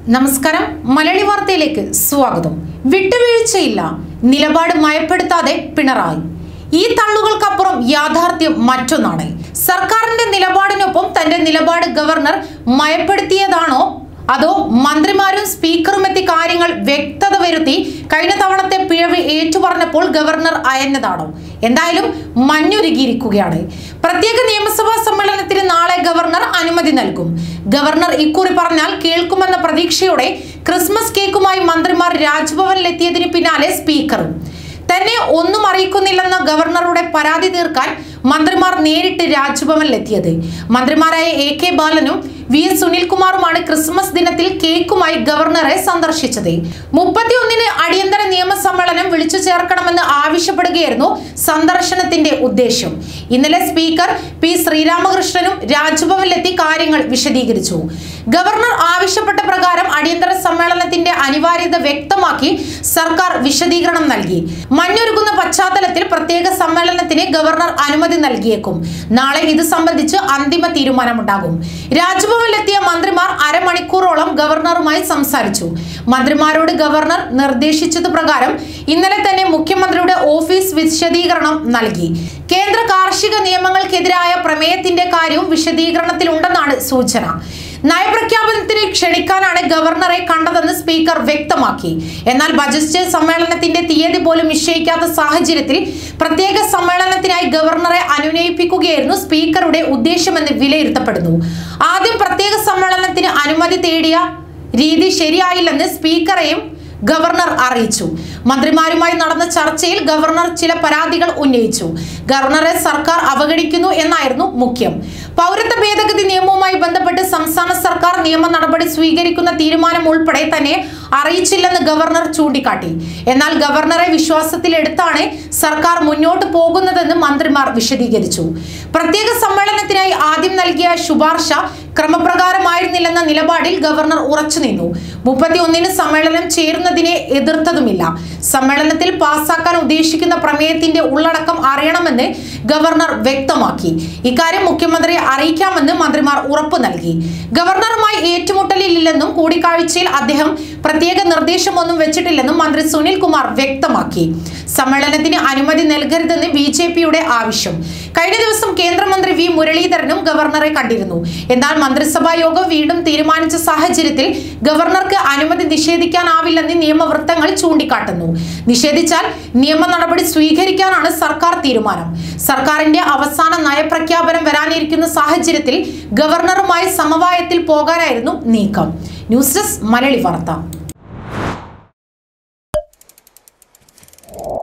നമസ്കാരം മലയാളി വാർത്തയിലേക്ക് സ്വാഗതം വിട്ടുവീഴ്ചയില്ല നിലപാട് മയപ്പെടുത്താതെ പിണറായി ഈ തള്ളുകൾക്കപ്പുറം യാഥാർത്ഥ്യം മറ്റൊന്നാണ് സർക്കാരിന്റെ നിലപാടിനൊപ്പം തന്റെ നിലപാട് ഗവർണർ മയപ്പെടുത്തിയതാണോ അതോ മന്ത്രിമാരും സ്പീക്കറും എത്തി കാര്യങ്ങൾ വ്യക്തത വരുത്തി കഴിഞ്ഞ തവണത്തെ പിഴവ് ഏറ്റുപറഞ്ഞപ്പോൾ ഗവർണർ അയഞ്ഞതാണോ എന്തായാലും മഞ്ഞുരുകിയിരിക്കുകയാണ് പ്രത്യേക നിയമസഭാ സമ്മേളനത്തിന് നാളെ ഗവർണർ അനുമതി നൽകും ഗവർണർ ഇക്കുറി പറഞ്ഞാൽ കേൾക്കുമെന്ന പ്രതീക്ഷയോടെ ക്രിസ്മസ് കേക്കുമായി മന്ത്രിമാർ രാജ്ഭവനിലെത്തിയതിന് പിന്നാലെ സ്പീക്കറും തന്നെ ഒന്നും അറിയിക്കുന്നില്ലെന്ന ഗവർണറുടെ പരാതി തീർക്കാൻ മന്ത്രിമാർ നേരിട്ട് രാജ്ഭവനിലെത്തിയത് മന്ത്രിമാരായ എ കെ ബാലനും വി എസ് സുനിൽകുമാറുമാണ് ക്രിസ്മസ് ദിനത്തിൽ കേക്കുമായി ഗവർണറെ സന്ദർശിച്ചത് മുപ്പത്തിയൊന്നിന് അടിയന്തര നിയമസമ്മേളനം വിളിച്ചു ചേർക്കണമെന്ന് ആവശ്യപ്പെടുകയായിരുന്നു സന്ദർശനത്തിന്റെ ഉദ്ദേശം ഇന്നലെ സ്പീക്കർ പി ശ്രീരാമകൃഷ്ണനും രാജ്ഭവനിലെത്തി കാര്യങ്ങൾ വിശദീകരിച്ചു ഗവർണർ ആവശ്യപ്പെട്ട പ്രകാരം അടിയന്തര സമ്മേളനത്തിന്റെ അനിവാര്യത വ്യക്തമാക്കി സർക്കാർ വിശദീകരണം നൽകി മഞ്ഞൊരുക്കുന്ന പശ്ചാത്തലത്തിൽ പ്രത്യേക സമ്മേളനത്തിന് ഗവർണർ അനുമതി നൽകിയേക്കും നാളെ ഇത് സംബന്ധിച്ച് അന്തിമ തീരുമാനമുണ്ടാകും രാജ്ഭവനിലെത്തിയ മന്ത്രിമാർ അരമണിക്കൂറോളം ഗവർണറുമായി സംസാരിച്ചു മന്ത്രിമാരോട് ഗവർണർ നിർദ്ദേശിച്ചത് പ്രകാരം ഇന്നലെ തന്നെ മുഖ്യമന്ത്രിയുടെ ഓഫീസ് വിശദീകരണം നൽകി കേന്ദ്ര കാർഷിക നിയമങ്ങൾക്കെതിരായ പ്രമേയത്തിന്റെ കാര്യവും വിശദീകരണത്തിലുണ്ടെന്നാണ് സൂചന നയപ്രഖ്യാപനത്തിന് ക്ഷണിക്കാനാണ് ഗവർണറെ കണ്ടതെന്ന് സ്പീക്കർ വ്യക്തമാക്കി എന്നാൽ ബജറ്റ് സമ്മേളനത്തിന്റെ തീയതി പോലും നിശ്ചയിക്കാത്ത സാഹചര്യത്തിൽ പ്രത്യേക സമ്മേളനത്തിനായി ഗവർണറെ അനുനയിപ്പിക്കുകയായിരുന്നു സ്പീക്കറുടെ ഉദ്ദേശമെന്ന് വിലയിരുത്തപ്പെടുന്നു ആദ്യം പ്രത്യേക സമ്മേളനത്തിന് അനുമതി തേടിയ രീതി ശരിയായില്ലെന്ന് സ്പീക്കറെയും ഗവർണർ അറിയിച്ചു മന്ത്രിമാരുമായി നടന്ന ചർച്ചയിൽ ഗവർണർ ചില പരാതികൾ ഉന്നയിച്ചു ഗവർണറെ സർക്കാർ അവഗണിക്കുന്നു എന്നായിരുന്നു മുഖ്യം പൗരത്വ ഭേദഗതി നിയമവുമായി ബന്ധപ്പെട്ട് സംസ്ഥാന സർക്കാർ നിയമ നടപടി സ്വീകരിക്കുന്ന തീരുമാനം ഉൾപ്പെടെ തന്നെ അറിയിച്ചില്ലെന്ന് ഗവർണർ ചൂണ്ടിക്കാട്ടി എന്നാൽ ഗവർണറെ വിശ്വാസത്തിലെടുത്താണ് സർക്കാർ മുന്നോട്ട് പോകുന്നതെന്ന് മന്ത്രിമാർ വിശദീകരിച്ചു പ്രത്യേക സമ്മേളനത്തിനായി ആദ്യം നൽകിയ ശുപാർശ ക്രമപ്രകാരമായിരുന്നില്ലെന്ന നിലപാടിൽ ഗവർണർ ഉറച്ചുനിന്നു മുപ്പത്തിയൊന്നിന് സമ്മേളനം ചേരുന്നതിനെ എതിർത്തതുമില്ല സമ്മേളനത്തിൽ പാസാക്കാൻ ഉദ്ദേശിക്കുന്ന പ്രമേയത്തിന്റെ ഉള്ളടക്കം അറിയണമെന്ന് ഗവർണർ വ്യക്തമാക്കി ഇക്കാര്യം മുഖ്യമന്ത്രിയെ അറിയിക്കാമെന്ന് മന്ത്രിമാർ ഉറപ്പു നൽകി ഗവർണറുമായി ഏറ്റുമുട്ടലില്ലെന്നും കൂടിക്കാഴ്ചയിൽ അദ്ദേഹം പ്രത്യേക നിർദ്ദേശമൊന്നും വെച്ചിട്ടില്ലെന്നും മന്ത്രി സുനിൽ കുമാർ വ്യക്തമാക്കി സമ്മേളനത്തിന് അനുമതി നൽകരുതെന്ന് ബി ജെ പിയുടെ ആവശ്യം കഴിഞ്ഞ ദിവസം കേന്ദ്രമന്ത്രി വി മുരളീധരനും ഗവർണറെ കണ്ടിരുന്നു എന്നാൽ മന്ത്രിസഭാ യോഗം വീണ്ടും തീരുമാനിച്ച സാഹചര്യത്തിൽ ഗവർണർക്ക് അനുമതി നിഷേധിക്കാനാവില്ലെന്ന് നിയമവൃത്തങ്ങൾ ചൂണ്ടിക്കാട്ടുന്നു നിഷേധിച്ചാൽ നിയമ നടപടി സ്വീകരിക്കാനാണ് സർക്കാർ തീരുമാനം സർക്കാരിന്റെ അവസാന നയപ്രഖ്യാപനം വരാനിരിക്കുന്ന സാഹചര്യത്തിൽ ഗവർണറുമായി സമവായത്തിൽ പോകാനായിരുന്നു നീക്കം ന്യൂസ് ഡെസ്ക് മലയാളി വാർത്ത